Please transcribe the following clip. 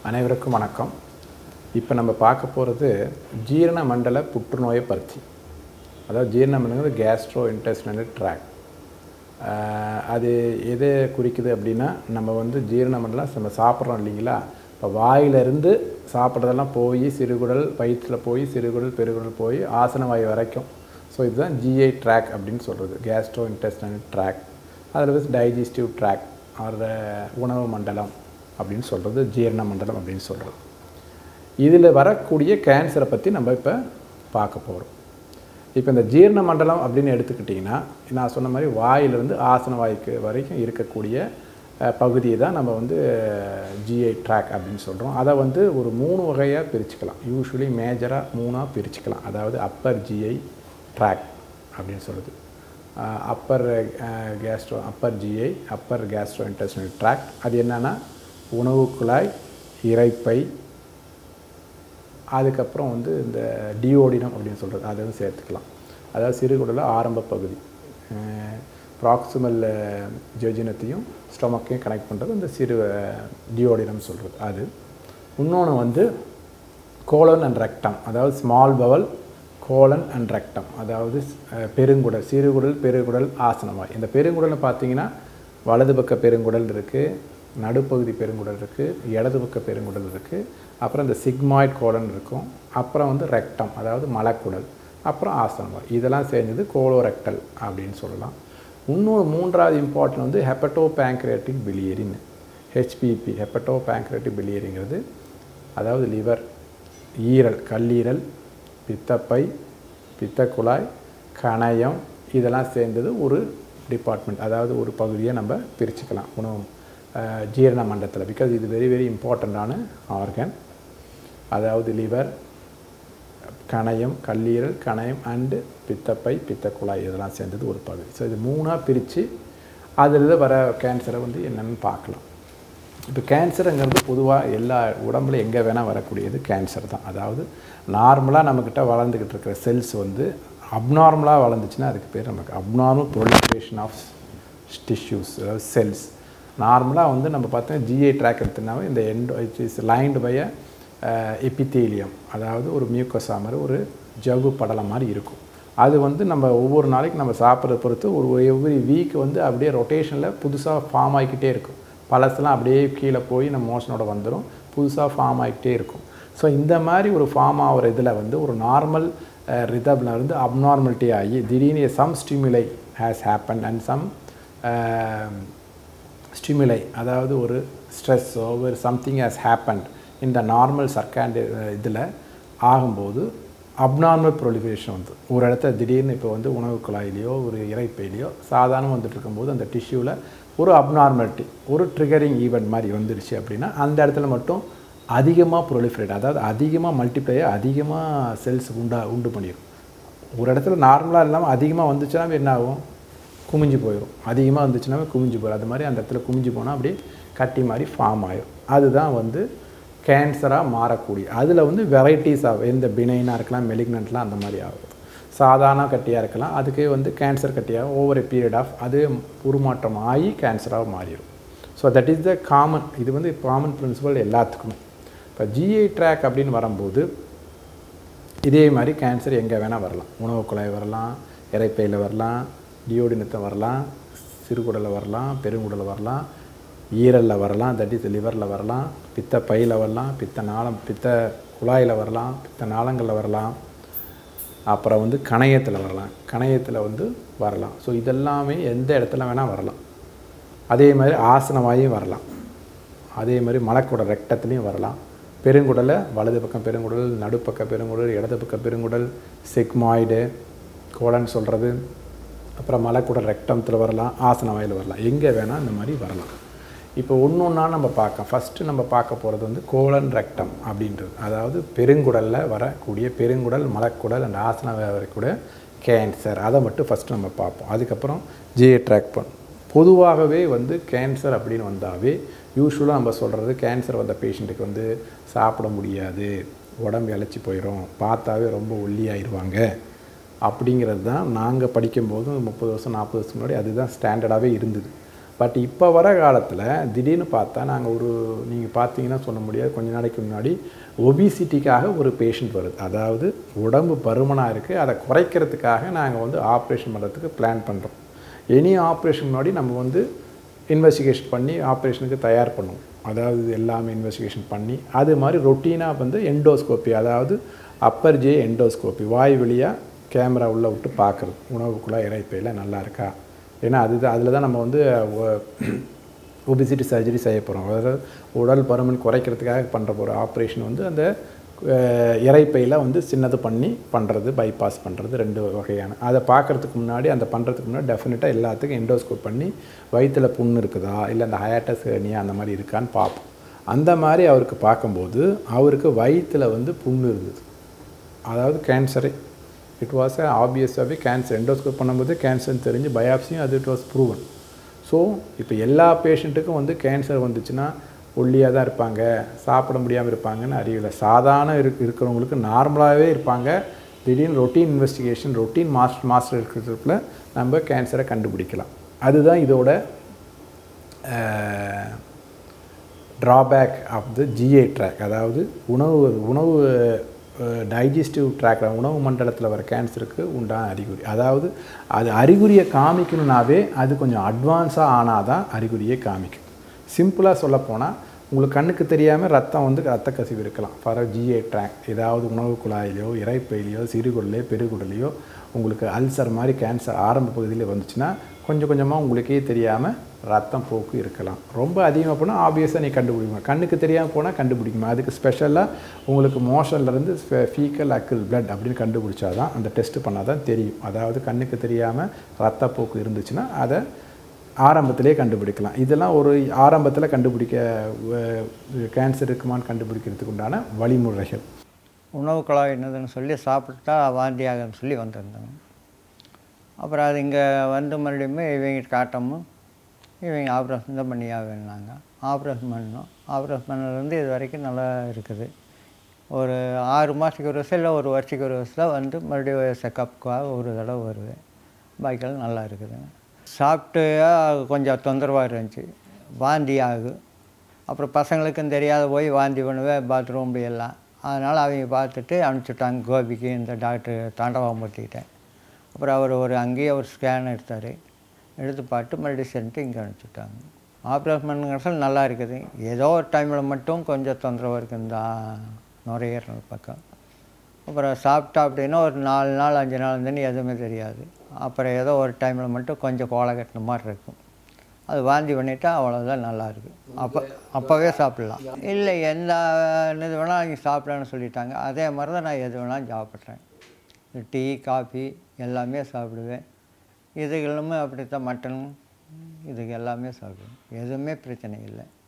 அனைவருக்கும் வணக்கம் இப்போ நம்ம பார்க்க போகிறது ஜீரண மண்டல புற்றுநோயை பற்றி அதாவது ஜீரண மண்டலம் கேஸ்ட்ரோ இன்டெஸ்டினல் ட்ராக் அது எதை குறிக்குது அப்படின்னா நம்ம வந்து ஜீரண மண்டலம் நம்ம சாப்பிட்றோம் இல்லைங்களா இப்போ வாயிலிருந்து சாப்பிட்றதெல்லாம் போய் சிறுகுடல் வயிற்றில் போய் சிறுகுடல் பெருகுடல் போய் ஆசன வாய் வரைக்கும் ஸோ இதுதான் ஜிஐ ட்ராக் அப்படின்னு சொல்கிறது கேஸ்ட்ரோ இன்டெஸ்டினல் ட்ராக் அதில் வந்து டைஜஸ்டிவ் ட்ராக் ஆர் உணவு மண்டலம் அப்படின்னு சொல்கிறது ஜீரண மண்டலம் அப்படின்னு சொல்கிறது இதில் வரக்கூடிய கேன்சரை பற்றி நம்ம இப்போ பார்க்க போகிறோம் இப்போ இந்த ஜீரண மண்டலம் அப்படின்னு எடுத்துக்கிட்டிங்கன்னா நான் சொன்ன மாதிரி வாயிலிருந்து ஆசன வாய்க்கு வரைக்கும் இருக்கக்கூடிய அஹ், பகுதியை தான் நம்ம வந்து ஜிஐ ட்ராக் அப்படின்னு சொல்கிறோம் அதை வந்து ஒரு மூணு வகையாக பிரிச்சுக்கலாம் யூஸ்வலி மேஜராக மூணாக பிரிச்சுக்கலாம் அதாவது அப்பர் ஜிஐ ட்ராக் அப்படின்னு சொல்லுது upper gastro upper GI upper gastro intestinal tract அது என்னென்னா உணவு குழாய் இரைப்பை அதுக்கப்புறம் வந்து இந்த டியோடினம் அப்படின்னு சொல்கிறது அதை வந்து சேர்த்துக்கலாம் அதாவது சிறுகுடலில் ஆரம்ப பகுதி ப்ராக்சிமல் ஜெஜினத்தையும் ஸ்டொமக்கையும் கனெக்ட் பண்ணுறது இந்த சிறு டியோடினம் சொல்கிறது அது இன்னொன்று வந்து கோலன் அண்ட் ரெக்டம் அதாவது small bowel colon and rectum அதாவது அஹ், பெருங்குடல் சிறுகுடல் பெருங்குடல் ஆசனவாய் இந்த பெருங்குடல்னு பார்த்தீங்கன்னா வலது பக்க பெருங்குடல் இருக்குது நடுப்பகுதி பெருங்குடல் இருக்குது இடது பக்க பெருங்குடல் இருக்குது அப்புறம் இந்த சிக்மாய்ட் கோலன் இருக்கும் அப்புறம் வந்து ரெக்டம் அதாவது மலக்குடல் அப்புறம் ஆசனவாய் இதெல்லாம் சேர்ந்தது கோலோரெக்டல் அப்படின்னு சொல்லலாம் இன்னொரு மூன்றாவது இம்பார்ட்டன்ட் வந்து ஹெப்படோ பேங்க்ரேட்டிக் பிலியரின்னு ஹெச்பிபி ஹெப்படோ பேங்க்ரேட்டிக் பிலியரிங்கிறது அதாவது லிவர் ஈரல் கல்லீரல் பித்தப்பை பித்தக்குழாய் கணையம் இதெல்லாம் சேர்ந்தது ஒரு டிபார்ட்மெண்ட் அதாவது ஒரு பகுதியை நம்ம பிரிச்சுக்கலாம் உணவு அஹ், ஜீரண மண்டலத்தில் பிகாஸ் இது வெரி வெரி இம்பார்ட்டண்ட்டான ஆர்கன் அதாவது லிவர் கணையம் கல்லீரல் கணையம் அண்டு பித்தப்பை பித்தக்குழாய் இதெல்லாம் சேர்ந்தது ஒரு பகுதி ஸோ இது மூணாக பிரித்து அதில் வர கேன்சரை வந்து என்னென்னு பார்க்கலாம் இப்போ கேன்சருங்கிறது பொதுவாக எல்லா உடம்புல எங்கே வேணால் வரக்கூடியது கேன்சர் தான் அதாவது நார்மலாக நம்மக்கிட்ட வளர்ந்துக்கிட்டு இருக்கிற செல்ஸ் வந்து அப்நார்மலாக வளர்ந்துச்சுன்னா அதுக்கு பேர் நமக்கு அப்நார்மல் ப்ரொலிஃபரேஷன் ஆஃப் டிஷ்யூஸ் அதாவது செல்ஸ் நார்மலாக வந்து நம்ம பார்த்தோம் ஜிஐ ட்ராக் எடுத்தோம்னாவே இந்த endo it is lined by epithelium அதாவது ஒரு மியூக்கஸா மாதிரி ஒரு ஜவ்வு படலம் மாதிரி இருக்கும் அது வந்து நம்ம ஒவ்வொரு நாளைக்கு நம்ம சாப்பிட்றத பொறுத்து ஒரு எவ்ரி வீக் வந்து அப்படியே ரொட்டேஷனில் புதுசாக ஃபார்ம் ஆகிக்கிட்டே இருக்கும் பழசெல்லாம் அப்படியே கீழே போய் நம்ம மோஷனோட வந்துடும் புதுசாக ஃபார்ம் ஆகிக்கிட்டே இருக்கும் ஸோ இந்த மாதிரி ஒரு ஃபார்ம் ஆகிற இதில் வந்து ஒரு நார்மல் ரிதபில் இருந்து அப்நார்மலிட்டி ஆகி திடீர்னு some stimuli has happen and some stimuli அதாவது ஒரு ஸ்ட்ரெஸ்ஸோ ஒரு சம்திங் ஹேஸ் ஹேப்பன்ட் இந்த நார்மல் சர்க்காண்டு இதில் ஆகும்போது அப்நார்மல் ப்ரொலிஃபரேஷன் வந்து ஒரு இடத்துல திடீர்னு இப்போ வந்து உணவு குழாயிலையோ ஒரு இறைப்பையிலையோ சாதாரண வந்துட்டு இருக்கும்போது அந்த டிஷ்யூவில் ஒரு அப்நார்மாலிட்டி ஒரு ட்ரிகரிங் ஈவெண்ட் மாதிரி வந்துருச்சு அப்படின்னா அந்த இடத்துல மட்டும் அதிகமாக ப்ரொலிஃபரேட் அதாவது அதிகமாக மல்டிப்ளையை அதிகமாக செல்ஸ் உண்டா உண்டு பண்ணிடும் ஒரு இடத்துல நார்மலாக இல்லாமல் அதிகமாக வந்துச்சுன்னா என்ன ஆகும் குமிஞ்சு போயிடும் அதிகமாக இருந்துச்சுனாவே குமிஞ்சு போயிடும் அது மாதிரி அந்த இடத்துல குமிஞ்சு போனால் அப்படியே கட்டி மாதிரி ஃபார்ம் ஆயிடும் அதுதான் வந்து கேன்சராக மாறக்கூடிய அதில் வந்து வெரைட்டிஸ் ஆகும் எந்த பினைனாக இருக்கலாம் மெலிக்னண்ட்லாம் அந்த மாதிரி ஆகும் சாதாரண கட்டியாக இருக்கலாம் அதுக்கு வந்து கேன்சர் கட்டியாக ஓவர் எ பீரியட் ஆஃப் அது உருமாற்றம் ஆகி கேன்சராக மாறிடும் so that is the common இது வந்து காமன் பிரின்சிபல் எல்லாத்துக்குமே இப்போ ஜிஐ ட்ராக் அப்படின்னு வரும்போது இதே மாதிரி கேன்சர் எங்கே வேணால் வரலாம் உணவு குழாய் வரலாம் இறைப்பையில் வரலாம் டியோடினத்தை வரலாம் சிறுகுடலில் வரலாம் பெருங்குடலில் வரலாம் ஈரலில் வரலாம் தட் இஸ் லிவரில் வரலாம் பித்த பையில் வரலாம் பித்த நாளம் பித்த குழாயில் வரலாம் பித்த நாளங்களில் வரலாம் அப்புறம் வந்து கணையத்தில் வரலாம் கணையத்தில் வந்து வரலாம் ஸோ இதெல்லாமே எந்த இடத்துல வேணால் வரலாம் அதே மாதிரி ஆசனமாயும் வரலாம் அதே மாதிரி மலக்குடல் ரெக்டத்துலேயும் வரலாம் பெருங்குடலை வலது பக்கம் பெருங்குடல் நடுப்பக்க பெருங்குடல் இடது பக்க பெருங்குடல் சிக்மாய்டு கோலன் சொல்கிறது அப்புறம் மலக்குடல் ரெக்டத்தில் வரலாம் ஆசன வாயில் வரலாம் எங்கே வேணால் இந்த மாதிரி வரலாம் இப்போ ஒன்று ஒன்றா நம்ம பார்க்க ஃபஸ்ட்டு நம்ம பார்க்க போகிறது வந்து கோலன் ரெக்டம் அப்படின்றது அதாவது பெருங்குடலில் வரக்கூடிய பெருங்குடல் மலக்குடல் அண்ட் ஆசன வாய் வரக்கூடிய கேன்சர் அதை மட்டும் ஃபஸ்ட்டு நம்ம பார்ப்போம் அதுக்கப்புறம் ஜிஏ ட்ராக் பண்ணும் பொதுவாகவே வந்து கேன்சர் அப்படின்னு வந்தாவே யூஸ்வலாக நம்ம சொல்கிறது கேன்சர் வந்த பேஷண்ட்டுக்கு வந்து சாப்பிட முடியாது உடம்பு இழைச்சி போயிடும் பார்த்தாவே ரொம்ப ஒல்லியாயிருவாங்க அப்படிங்கிறது தான் நாங்கள் படிக்கும்போது முப்பது வருஷம் நாற்பது வருஷம் முன்னாடி அதுதான் ஸ்டாண்டர்டாகவே இருந்தது பட் இப்போ வர காலத்தில் திடீர்னு பார்த்தா நாங்கள் ஒரு நீங்கள் பார்த்தீங்கன்னா சொல்ல முடியாது கொஞ்ச நாளைக்கு முன்னாடி ஒபிசிட்டிக்காக ஒரு பேஷண்ட் வருது அதாவது உடம்பு பருமனாக இருக்குது அதை குறைக்கிறதுக்காக நாங்கள் வந்து ஆப்ரேஷன் பண்ணுறதுக்கு பிளான் பண்ணுறோம் எனி ஆப்ரேஷன் முன்னாடி நம்ம வந்து இன்வெஸ்டிகேஷன் பண்ணி ஆப்ரேஷனுக்கு தயார் பண்ணுவோம் அதாவது இது எல்லாமே இன்வெஸ்டிகேஷன் பண்ணி அது மாதிரி ரொட்டீனாக வந்து எண்டோஸ்கோப்பி அதாவது அப்பர் ஜே எண்டோஸ்கோப்பி வாய் வழியாக கேமரா உள்ளே விட்டு பார்க்குறது உணவுக்குள்ளே இறைப்பையில் நல்லா இருக்கா ஏன்னா அதுதான் அதில் தான் நம்ம வந்து ஒபிசிட்டி சர்ஜரி செய்ய போகிறோம் அதாவது உடல் பருமன் குறைக்கிறதுக்காக பண்ணுற போகிற ஆப்ரேஷன் வந்து அந்த அஹ், இரைப்பையில் வந்து சின்னது பண்ணி பண்ணுறது பைபாஸ் பண்ணுறது ரெண்டு வகையான அதை பார்க்குறதுக்கு முன்னாடி அந்த பண்ணுறதுக்கு முன்னாடி டெஃபினட்டாக எல்லாத்துக்கும் எண்டோஸ்கோப் பண்ணி வயிற்றில் புண்ணு இருக்குதா இல்லை அந்த ஹயாட்டஸ் ஹெர்னியா அந்த மாதிரி இருக்கான்னு பார்ப்போம் அந்த மாதிரி அவருக்கு பார்க்கும்போது அவருக்கு வயிற்றில் வந்து புண்ணு இருந்தது அதாவது கேன்சரே இட் வாஸ் ஆப்வியஸாகவே கேன்சர் எண்டோஸ்கோப் பண்ணும்போது கேன்சர்னு தெரிஞ்சு பயாப்சியும் அது இட் வாஸ் ப்ரூவன் ஸோ இப்போ எல்லா பேஷண்ட்டுக்கும் வந்து கேன்சர் வந்துச்சுன்னா ஒல்லியாக தான் இருப்பாங்க சாப்பிட முடியாமல் இருப்பாங்கன்னு அறியல சாதாரண இருக்கு இருக்கிறவங்களுக்கு நார்மலாகவே இருப்பாங்க திடீர்னு routine investigation routine master master இருக்கிறதுக்குள்ள நம்ம கேன்சரை கண்டுபிடிக்கலாம் அதுதான் இதோட drawback of the GI tract அதாவது உணவு உணவு டைஜஸ்டிவ் ட்ராக் உணவு மண்டலத்தில் வர கேன்சருக்கு உண்டான அறிகுறி அதாவது அது அறிகுறியை காமிக்கணும்னாவே அது கொஞ்சம் அட்வான்ஸாக ஆனால் தான் அறிகுறியை காமிக்கும் சிம்பிளாக சொல்லப்போனால் உங்களுக்கு கண்ணுக்கு தெரியாமல் ரத்தம் வந்து ரத்த கசிவு இருக்கலாம் ஃபார் ஜிஏ ட்ராக் ஏதாவது உணவு குழாயிலையோ இறைப்பையிலையோ சிறுகுடலையோ பெருகுடலையோ உங்களுக்கு அல்சர் மாதிரி கேன்சர் ஆரம்ப பகுதியில் வந்துச்சுன்னா கொஞ்சம் கொஞ்சமாக உங்களுக்கே தெரியாமல் ரத்தம் போக்கு இருக்கலாம் ரொம்ப அதிகமாக போனால் ஆப்வியஸாக நீ கண்டுபிடிக்கணும் கண்ணுக்கு தெரியாமல் போனால் கண்டுபிடிக்கணும் அதுக்கு ஸ்பெஷலாக உங்களுக்கு மோஷன்லேருந்து ஃபீக்கல் அக்கிள் blood அப்படின்னு கண்டுபிடிச்சா தான் அந்த டெஸ்ட் பண்ணால் தான் தெரியும் அதாவது கண்ணுக்கு தெரியாமல் ரத்தப்போக்கு இருந்துச்சுன்னா அதை ஆரம்பத்திலே கண்டுபிடிக்கலாம் இதெல்லாம் ஒரு ஆரம்பத்தில் கண்டுபிடிக்க கேன்சர் இருக்குமான்னு கண்டுபிடிக்கிறதுக்கு உண்டான வழிமுறைகள் உணவு குழாய் என்னதுன்னு சொல்லி சாப்பிட்டா வாந்தி ஆகுதுன்னு சொல்லி வந்திருந்தாங்க அப்புறம் அது இங்கே வந்து மறுபடியுமே இவங்க காட்டமும் இவங்க ஆப்ரேஷன் தான் பண்ணி ஆகுனாங்க ஆப்ரேஷன் பண்ணோம் ஆப்ரேஷன் பண்ணதுலேருந்து இது வரைக்கும் நல்லா இருக்குது ஒரு ஆறு மாதத்துக்கு ஒரு வருஷம் இல்லை ஒரு வருஷத்துக்கு ஒரு வருஷம் வந்து மறுபடியும் செக்கப்புக்காக ஒரு தடவை வருவேன் பாக்கியெல்லாம் நல்லா இருக்குதுங்க சாப்பிட்டு கொஞ்சம் தொந்தரவாக இருந்துச்சு வாந்தி ஆகும் அப்புறம் பசங்களுக்கும் தெரியாத போய் வாந்தி பண்ணுவேன் பாத்ரூம் எல்லாம் அதனால் அவங்க பார்த்துட்டு அனுப்பிச்சுட்டாங்க கோபிக்கு இந்த டாக்டர் தாண்டவாமூர்த்திக்கிட்டேன் அப்புறம் அவர் ஒரு அங்கேயே ஒரு ஸ்கேன் எடுத்தார் எடுத்து பார்த்து மறுபடியும் சென்ட்டு இங்கே அனுப்பிச்சுட்டாங்க ஆப்ரேஷன் பண்ணுங்கிறது நல்லா இருக்குது ஏதோ ஒரு டைமில் மட்டும் கொஞ்சம் தொந்தரவு இருக்குது இந்த நுரையீரல் பக்கம் அப்புறம் சாப்பிட்டா அப்படின்னா ஒரு நாலு நாள் அஞ்சு நாள் இருந்துன்னு எதுவுமே தெரியாது அப்புறம் ஏதோ ஒரு டைமில் மட்டும் கொஞ்சம் கோலை கட்டின மாதிரி இருக்கும் அது வாந்தி பண்ணிட்டா அவ்வளோதான் நல்லா இருக்கு அப்போ அப்போவே சாப்பிட்லாம் இல்லை எந்த இது வேணால் நீங்கள் சாப்பிடலான்னு சொல்லிட்டாங்க அதே மாதிரி தான் நான் எது வேணாலும் சாப்பிட்றேன் டீ காஃபி எல்லாமே சாப்பிடுவேன் இதுகளுமே அப்படித்தான் மட்டன் இதுக்கு எல்லாமே சாப்பிடுவேன் எதுவுமே பிரச்சனை இல்லை